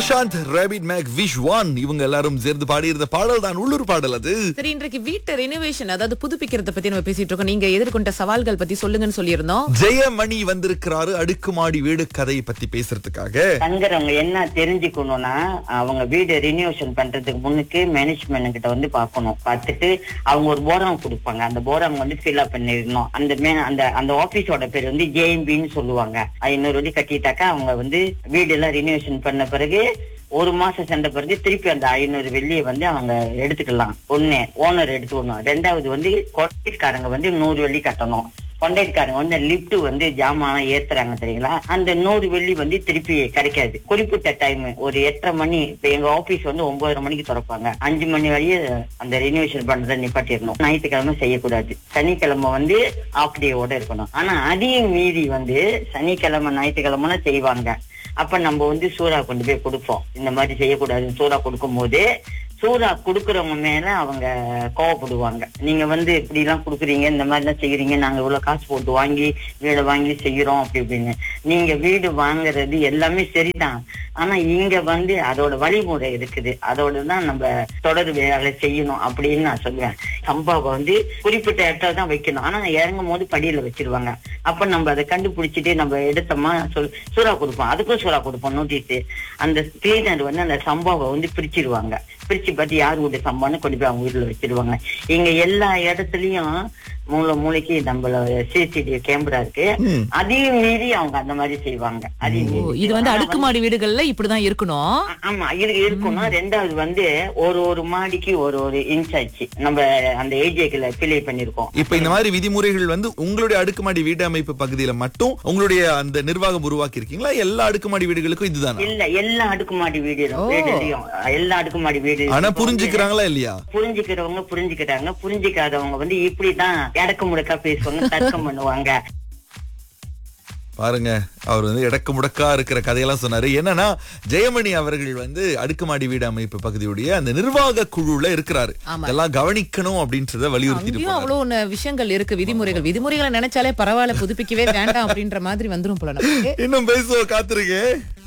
Prashanth rapid make wish one இவங்க எல்லாரும் சேர்ந்து பாடியிருந்த பாடல் தான் உள்ளூர் பாடல் அது சரி இன்றைக்கு வீட்டு ரெனோவேஷன் அதாவது புதுப்பிக்கிறத பத்தி நம்ம பேசிட்டு இருக்கோம் நீங்க எதிர்கொண்ட சவால்கள் பத்தி சொல்லுங்கன்னு சொல்லியிருந்தோம் ஜெயமணி வந்திருக்கிறாரு அடுக்குமாடி வீடு கதையை பத்தி பேசுறதுக்காக தங்குறவங்க என்ன தெரிஞ்சுக்கணும்னா அவங்க வீடு ரினியூவேஷன் பண்றதுக்கு முன்னுக்கு மேனேஜ்மெண்ட் கிட்ட வந்து பார்க்கணும் பார்த்துட்டு அவங்க ஒரு போரம் கொடுப்பாங்க அந்த போரம் வந்து ஃபில் அப் பண்ணிடணும் அந்த மே அந்த அந்த ஆபீஸோட பேர் வந்து ஜேஎம்பின்னு சொல்லுவாங்க ஐநூறு வழி கட்டிட்டாக்கா அவங்க வந்து வீடு எல்லாம் ரினியூவேஷன் பண்ண பிறகு ஒரு மாசம் சென்ற பிறகு திருப்பி அந்த ஐநூறு வெள்ளியை வந்து அவங்க எடுத்துக்கலாம் ஒண்ணு ஓனர் எடுத்துக்கணும் ரெண்டாவது வந்து கொட்டைக்காரங்க வந்து நூறு வெள்ளி கட்டணும் கொண்டைக்காரங்க வந்து லிப்ட் வந்து ஜாமான் ஏத்துறாங்க தெரியுங்களா அந்த நூறு வெள்ளி வந்து திருப்பி கிடைக்காது குறிப்பிட்ட டைம் ஒரு எட்டரை மணி இப்ப எங்க ஆபீஸ் வந்து ஒன்பதரை மணிக்கு திறப்பாங்க அஞ்சு மணி வரையே அந்த ரினோவேஷன் பண்றதை நிப்பாட்டிடணும் ஞாயிற்றுக்கிழமை செய்யக்கூடாது சனிக்கிழமை வந்து ஆஃப் டேவோட இருக்கணும் ஆனா அதையும் மீறி வந்து சனிக்கிழமை ஞாயிற்றுக்கிழமை செய்வாங்க அப்ப நம்ம வந்து சூறா கொண்டு போய் கொடுப்போம் இந்த மாதிரி செய்யக்கூடாதுன்னு சூறா கொடுக்கும் போது சூறா கொடுக்கறவங்க மேல அவங்க கோவப்படுவாங்க நீங்க வந்து இப்படி எல்லாம் கொடுக்குறீங்க இந்த மாதிரி எல்லாம் செய்யறீங்க நாங்க இவ்வளவு காசு போட்டு வாங்கி வீடை வாங்கி செய்யறோம் அப்படி இப்படின்னு நீங்க வீடு வாங்குறது எல்லாமே சரிதான் ஆனா இங்க வந்து அதோட வழிமுறை இருக்குது அதோட தான் நம்ம தொடர் வேலை செய்யணும் அப்படின்னு நான் சொல்லுவேன் சம்பாவை வந்து குறிப்பிட்ட இடத்துல தான் வைக்கணும் ஆனா இறங்கும் போது படியில வச்சிருவாங்க அப்ப நம்ம அதை கண்டுபிடிச்சிட்டு நம்ம எடுத்தோமா சொல் சூறா கொடுப்போம் அதுக்கும் சூறா கொடுப்போம் நோட்டீஸ் அந்த கிளீனர் வந்து அந்த சம்பாவை வந்து பிரிச்சிருவாங்க பிரிச்சு பார்த்து யார் வீட்டு சம்பான்னு கொண்டு போய் அவங்க வீட்டுல வச்சிருவாங்க இங்க எல்லா இடத்துலயும் மூளை மூளைக்கு நம்மளோட சிசிடிவி கேமரா இருக்கு ம். அதையும் மீறி அவங்க அந்த மாதிரி செய்வாங்க அதையும் ஓ, மீறி. இது வந்து ஆனா அடுக்குமாடி வீடுகள்ல இப்படிதான் இருக்கணும் ஆ- ஆமா இது இருக்கணும் ரெண்டாவது வந்து ஒரு ஒரு மாடிக்கு ஒரு ஒரு இன்ச் ஆச்சு நம்ம அந்த ஏஜேக்குல பிளே பண்ணிருக்கோம் இப்ப இந்த மாதிரி விதிமுறைகள் வந்து உங்களுடைய அடுக்குமாடி வீட்டு அமைப்பு பகுதியில மட்டும் உங்களுடைய அந்த நிர்வாகம் உருவாக்கி இருக்கீங்களா எல்லா அடுக்குமாடி வீடுகளுக்கும் இதுதானா இல்ல எல்லா அடுக்குமாடி வீடு ஓ. வீடுலயும் எல்லா அடுக்குமாடி வீடு ஆனா இப்ப வந்து புரிஞ்சுக்கிறாங்களா இல்லையா புரிஞ்சுக்கிறவங்க புரிஞ்சுக்கிறாங்க புரிஞ்சுக்காதவங்க வந்து இப்படிதான் இடக்கு முடக்கா பேசுவாங்க தர்க்கம் பண்ணுவாங்க பாருங்க அவர் வந்து இடக்கு முடக்கா இருக்கிற கதையெல்லாம் சொன்னாரு என்னன்னா ஜெயமணி அவர்கள் வந்து அடுக்குமாடி வீடு அமைப்பு பகுதியுடைய அந்த நிர்வாக குழுல இருக்கிறாரு ஆமா. இதெல்லாம் கவனிக்கணும் அப்படின்றத வலியுறுத்திட்டு அங்கேயும் போனாரு. அவ்வளவு ஒண்ணு விஷயங்கள் இருக்கு விதிமுறைகள் விதிமுறைகளை நினைச்சாலே பரவாயில்ல புதுப்பிக்கவே வேண்டாம் அப்படின்ற மாதிரி வந்துரும் போல நமக்கு இன்னும் பேசுவோம் காத்திருக்கேன்